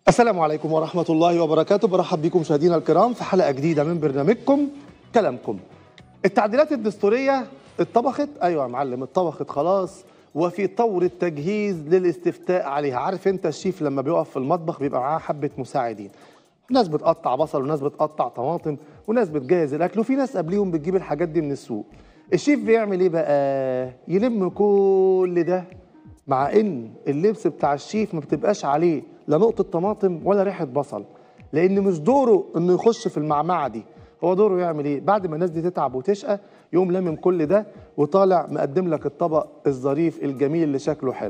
السلام عليكم ورحمة الله وبركاته برحب بكم مشاهدينا الكرام في حلقة جديدة من برنامجكم كلامكم التعديلات الدستورية اتطبخت أيوة يا معلم اتطبخت خلاص وفي طور التجهيز للاستفتاء عليها عارف انت الشيف لما بيقف في المطبخ بيبقى معاه حبة مساعدين ناس بتقطع بصل وناس بتقطع طماطم وناس بتجهز الاكل وفي ناس قبليهم بتجيب الحاجات دي من السوق الشيف بيعمل ايه بقى يلم كل ده مع ان اللبس بتاع الشيف ما بتبقاش عليه لا نقطه طماطم ولا ريحه بصل لان مش دوره انه يخش في المعمعه دي هو دوره يعمل ايه بعد ما الناس دي تتعب وتشقى يقوم لامم كل ده وطالع مقدم لك الطبق الظريف الجميل اللي شكله حلو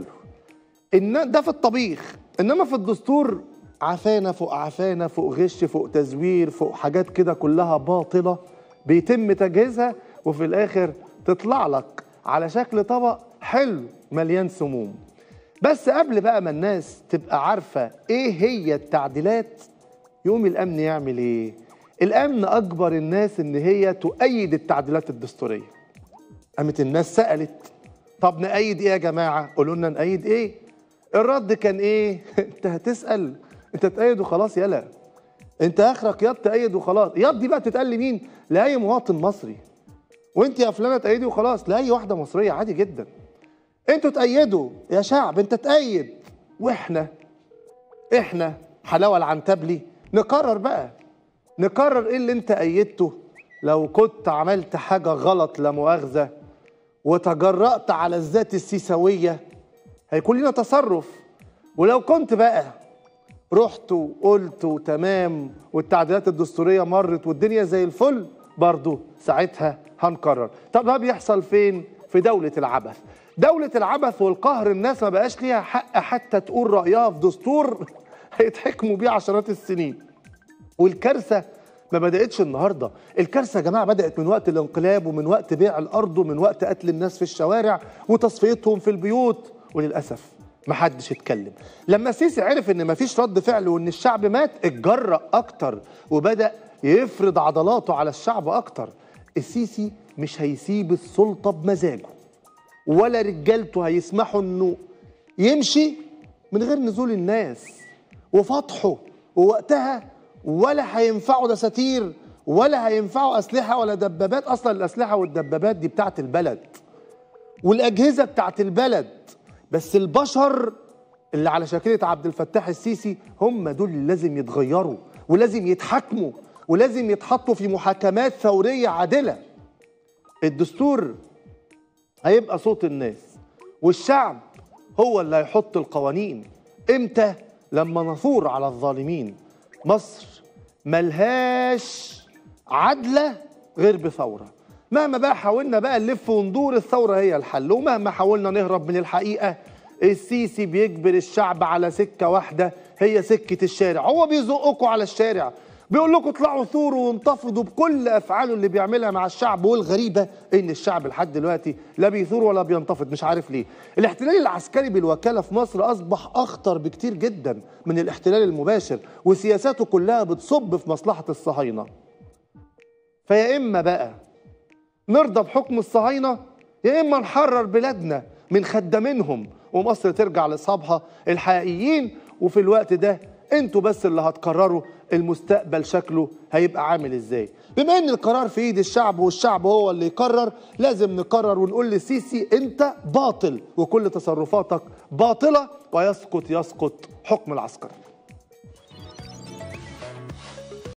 إن ده في الطبيخ انما في الدستور عفانه فوق عفانه فوق غش فوق تزوير فوق حاجات كده كلها باطله بيتم تجهيزها وفي الاخر تطلع لك على شكل طبق حلو مليان سموم بس قبل بقى ما الناس تبقى عارفه ايه هي التعديلات يقوم الامن يعمل ايه الامن اجبر الناس ان هي تؤيد التعديلات الدستوريه قامت الناس سالت طب نأيد ايه يا جماعه قولوا لنا نأيد ايه الرد كان ايه انت هتسال انت تأيد وخلاص يلا انت اخرك ياض تأيد وخلاص ياض دي بقى تتقال لمين لاي مواطن مصري وانت يا فلانه تأيدي وخلاص لاي واحده مصريه عادي جدا انتوا تأيدوا يا شعب انت تأيد واحنا احنا حلاوه العنتبلي نقرر بقى نقرر ايه اللي انت أيدته لو كنت عملت حاجه غلط لا مؤاخذه وتجرأت على الذات السيساويه هيكون لنا تصرف ولو كنت بقى رحت وقلت وتمام والتعديلات الدستوريه مرت والدنيا زي الفل برضه ساعتها هنقرر طب ده بيحصل فين في دولة العبث دولة العبث والقهر الناس ما بقاش ليها حق حتى تقول رأيها في دستور هيتحكموا بيه عشرات السنين والكارثة ما بدأتش النهاردة الكارثة يا جماعة بدأت من وقت الانقلاب ومن وقت بيع الأرض ومن وقت قتل الناس في الشوارع وتصفيتهم في البيوت وللأسف ما حدش اتكلم لما السيسي عرف ان مفيش رد فعل وان الشعب مات اتجرأ اكتر وبدأ يفرض عضلاته على الشعب اكتر السيسي مش هيسيب السلطة بمزاجه ولا رجالته هيسمحوا انه يمشي من غير نزول الناس وفتحه ووقتها ولا هينفعوا دساتير ولا هينفعوا اسلحه ولا دبابات اصلا الاسلحه والدبابات دي بتاعت البلد والاجهزه بتاعت البلد بس البشر اللي على شاكله عبد الفتاح السيسي هم دول اللي لازم يتغيروا ولازم يتحاكموا ولازم يتحطوا في محاكمات ثوريه عادله الدستور هيبقى صوت الناس والشعب هو اللي هيحط القوانين امتى لما نثور على الظالمين مصر ملهاش عدله غير بثوره مهما بقى حاولنا بقى نلف وندور الثوره هي الحل ومهما حاولنا نهرب من الحقيقه السيسي بيجبر الشعب على سكه واحده هي سكه الشارع هو بيزقكم على الشارع بيقول لكم اطلعوا ثوروا وانتفضوا بكل افعاله اللي بيعملها مع الشعب والغريبه ان الشعب لحد دلوقتي لا بيثور ولا بينتفض مش عارف ليه الاحتلال العسكري بالوكاله في مصر اصبح اخطر بكتير جدا من الاحتلال المباشر وسياساته كلها بتصب في مصلحه الصهاينه فيا اما بقى نرضى بحكم الصهاينه يا اما نحرر بلادنا من خدامينهم ومصر ترجع لاصحابها الحقيقيين وفي الوقت ده انتوا بس اللي هتقرروا المستقبل شكله هيبقى عامل ازاي بما ان القرار في ايد الشعب والشعب هو اللي يقرر لازم نقرر ونقول للسيسي انت باطل وكل تصرفاتك باطله ويسقط يسقط حكم العسكر